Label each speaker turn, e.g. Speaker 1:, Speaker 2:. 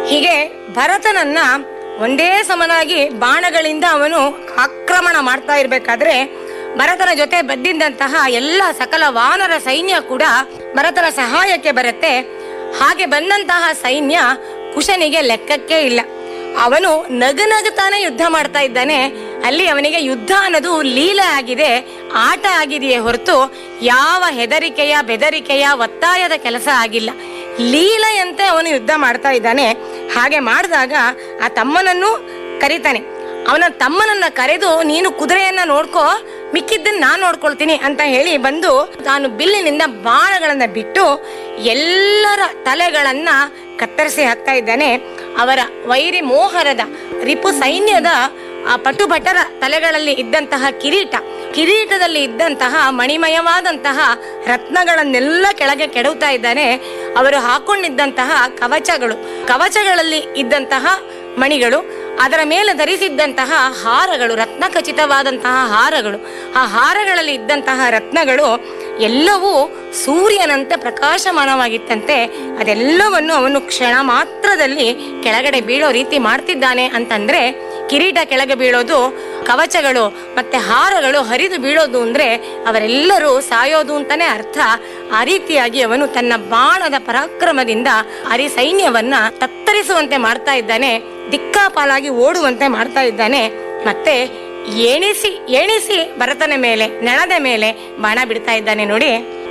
Speaker 1: ಹೀಗೆ ಭರತನನ್ನ ಒಂದೇ ಸಮನಾಗಿ ಬಾಣಗಳಿಂದ ಅವನು ಆಕ್ರಮಣ ಮಾಡ್ತಾ ಇರ್ಬೇಕಾದ್ರೆ ಭರತನ ಜೊತೆ ಬದ್ದಿದ್ದಂತಹ ಎಲ್ಲ ಸಕಲ ವಾನರ ಸೈನ್ಯ ಕೂಡ ಭರತನ ಸಹಾಯಕ್ಕೆ ಬರುತ್ತೆ ಹಾಗೆ ಬಂದಂತಹ ಸೈನ್ಯ ಕುಶನಿಗೆ ಲೆಕ್ಕಕ್ಕೆ ಇಲ್ಲ ಅವನು ನಗನಗುತ್ತಾನೆ ಯುದ್ಧ ಮಾಡ್ತಾ ಇದ್ದಾನೆ ಅಲ್ಲಿ ಅವನಿಗೆ ಯುದ್ಧ ಅನ್ನೋದು ಲೀಲೆ ಆಗಿದೆ ಆಟ ಆಗಿದೆಯೇ ಹೊರತು ಯಾವ ಹೆದರಿಕೆಯ ಬೆದರಿಕೆಯ ಒತ್ತಾಯದ ಕೆಲಸ ಆಗಿಲ್ಲ ಲೀಲೆಯಂತೆ ಅವನು ಯುದ್ಧ ಮಾಡ್ತಾ ಇದ್ದಾನೆ ಹಾಗೆ ಮಾಡಿದಾಗ ಆ ತಮ್ಮನನ್ನು ಕರೀತಾನೆ ಅವನ ತಮ್ಮನನ್ನ ಕರೆದು ನೀನು ಕುದುರೆಯನ್ನ ನೋಡ್ಕೋ ಮಿಕ್ಕಿದ್ದನ್ನ ನಾನ್ ನೋಡ್ಕೊಳ್ತೀನಿ ಅಂತ ಹೇಳಿ ಬಂದು ತಾನು ಬಿಲ್ಲಿನಿಂದ ಬಾಣಗಳನ್ನ ಬಿಟ್ಟು ಎಲ್ಲರ ತಲೆಗಳನ್ನ ಕತ್ತರಿಸಿ ಹಾಕ್ತಾ ಇದ್ದಾನೆ ಅವರ ವೈರಿ ಮೋಹರದ ರಿಪು ಸೈನ್ಯದ ಆ ಪಟುಭಟರ ತಲೆಗಳಲ್ಲಿ ಇದ್ದಂತಹ ಕಿರೀಟ ಕಿರೀಟದಲ್ಲಿ ಇದ್ದಂತಹ ಮಣಿಮಯವಾದಂತಹ ರತ್ನಗಳನ್ನೆಲ್ಲ ಕೆಳಗೆ ಕೆಡವುತ್ತಾ ಇದ್ದಾನೆ ಅವರು ಹಾಕೊಂಡಿದ್ದಂತಹ ಕವಚಗಳು ಕವಚಗಳಲ್ಲಿ ಇದ್ದಂತಹ ಮಣಿಗಳು ಅದರ ಮೇಲೆ ಧರಿಸಿದ್ದಂತಹ ಹಾರಗಳು ರತ್ನ ಖಚಿತವಾದಂತಹ ಹಾರಗಳು ಆ ಹಾರಗಳಲ್ಲಿ ಇದ್ದಂತಹ ರತ್ನಗಳು ಎಲ್ಲವೂ ಸೂರ್ಯನಂತೆ ಪ್ರಕಾಶಮಾನವಾಗಿತ್ತಂತೆ ಅದೆಲ್ಲವನ್ನು ಅವನು ಕ್ಷಣ ಮಾತ್ರದಲ್ಲಿ ಕೆಳಗಡೆ ಬೀಳೋ ರೀತಿ ಮಾಡ್ತಿದ್ದಾನೆ ಅಂತಂದ್ರೆ ಕಿರೀಟ ಕೆಳಗೆ ಬೀಳೋದು ಕವಚಗಳು ಮತ್ತೆ ಹಾರಗಳು ಹರಿದು ಬೀಳೋದು ಅಂದ್ರೆ ಅವರೆಲ್ಲರೂ ಸಾಯೋದು ಅಂತಾನೆ ಅರ್ಥ ಆ ರೀತಿಯಾಗಿ ಅವನು ತನ್ನ ಬಾಣದ ಪರಾಕ್ರಮದಿಂದ ಅರಿ ಸೈನ್ಯವನ್ನ ತತ್ತರಿಸುವಂತೆ ಮಾಡ್ತಾ ಇದ್ದಾನೆ ದಿಕ್ಕಾಪಾಲಾಗಿ ಓಡುವಂತೆ ಮಾಡ್ತಾ ಇದ್ದಾನೆ ಮತ್ತೆ ಎಣಿಸಿ ಎಣಿಸಿ ಭರತನ ಮೇಲೆ ನೆಲದ ಮೇಲೆ ಬಾಣ ಬಿಡ್ತಾ ಇದ್ದಾನೆ ನೋಡಿ